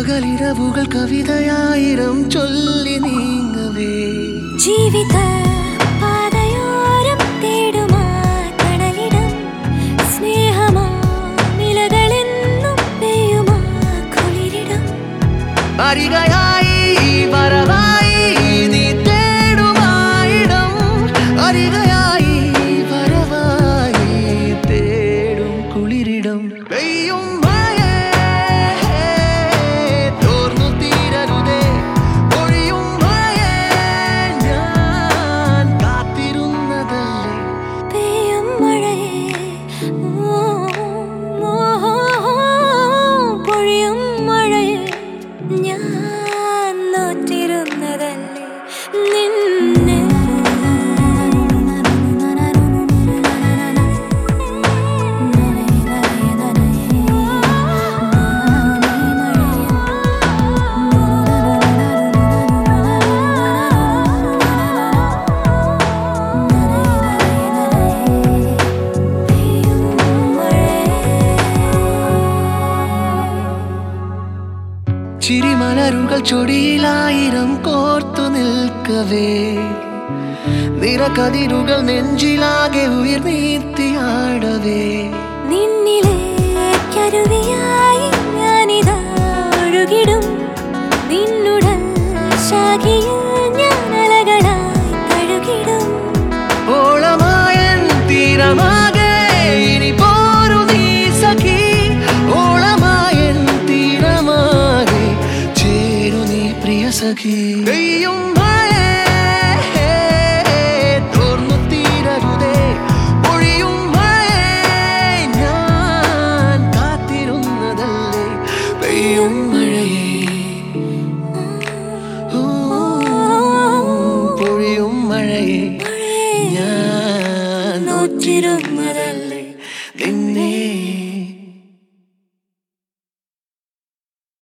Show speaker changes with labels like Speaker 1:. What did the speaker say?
Speaker 1: പകലിരവുകൾ കവിതയായിരം ചൊല്ലി നീങ്ങവേ
Speaker 2: ജീവിത പാതയോരം തേടുമാ കടലിടം സ്നേഹമാ നിലകളെന്നും പെയ്യുമാ കുളിരിടം
Speaker 1: അരികയായി വരവായി നീ തേടുമായിടം അരികയായി വരവായി തേടും കുളിരിടം പെയ്യും മഴയേ, തോർന്നു തീരരുതേ ഒഴിയും മഴയേ, ഞാൻ കാത്തിരുന്നതല്ലേ
Speaker 2: പെയ്യും മഴയേ ഓ, ഓ, പൊഴിയും മഴയേ ഞാൻ നോറ്റിരുന്നതല്ലേ നിന്നെ
Speaker 1: ചിരിമലരുകൾ ചൊടിയിലായിരം കോർത്തു നിൽക്കവേ നിറകതിരുകൾ നെഞ്ചിലാകെ ഉയർ നീത്തിയാടവേ
Speaker 2: നിന്നിലേക്കരുവിയായി ഞാനിതാ ഒഴുകിടും നിന്നുടൽ ശാഖിയിൽ ഞാൻ അലകളായി കഴുകിടും
Speaker 1: ഓളമായൻ തീരമാകെ ഇനി പോരു നീ സഖി ഓളമായൻ തീരമാകെ ചേരു നീ പ്രിയ സഖി പെയ്യും മഴയേ, തോർന്നു തീരരുതേ ഒഴിയും മഴയേ, ഞാൻ കാത്തിരുന്നതല്ലേ പെയ്യും മഴയേ ഊ, പൊഴിയും മഴയേ ഞാൻ
Speaker 2: നോറ്റിരുന്നത്